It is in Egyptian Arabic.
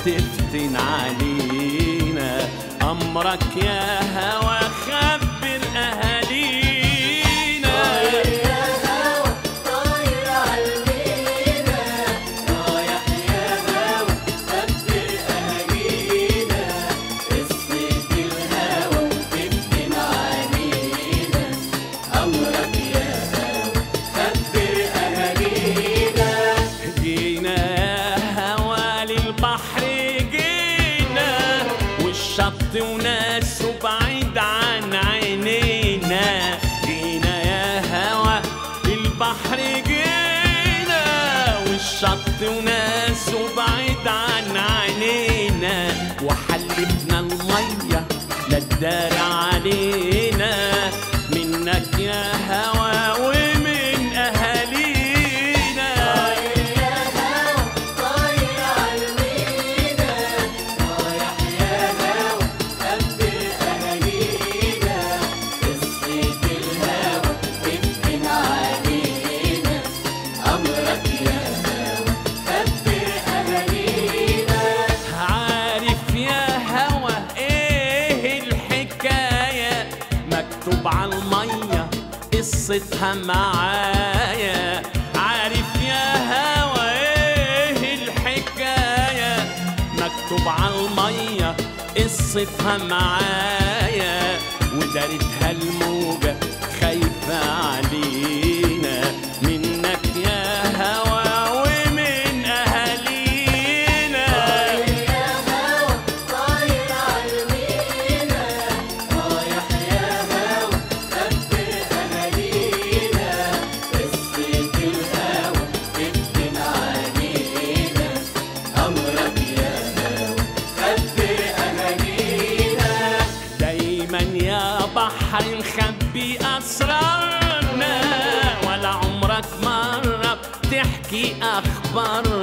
تفتن علينا أمرك يا هوى خبر أهالينا يا هوا طاير عالمينا رايح يا هوا خبر أهالينا قصة الهوا وتفتن علينا أمرك يا هوا خبر أهالينا جينا يا هوى للبحر جينا والشط وناسه بعيد عن عينينا جينا يا هوى للبحر جينا والشط وناسه بعيد عن عينينا وحلفنا المية لا تدار علينا منك يا هوى ومن أهالينا يا هوا طاير عالمينا رايح يا هوا خبر أهالينا قصة الهوا تفتن علينا أمرك يا هوا خبر أهالينا عارف يا هوى ايه الحكاية مكتوب على المية قصتها معايا عارف يا هوى ايه الحكاية مكتوب على المية قصتها معايا ودارتها الموجة خايفة علينا منك يا هوى ومن أهالينا يا هوا طاير عالمينا رايح يا هوا خبر أهالينا قصة الهوا تفتن علينا أمرك يا هوا خبر أهالينا دايما يا بحر نخبي أسرارنا ولا عمرك مرة بتحكي أخبارنا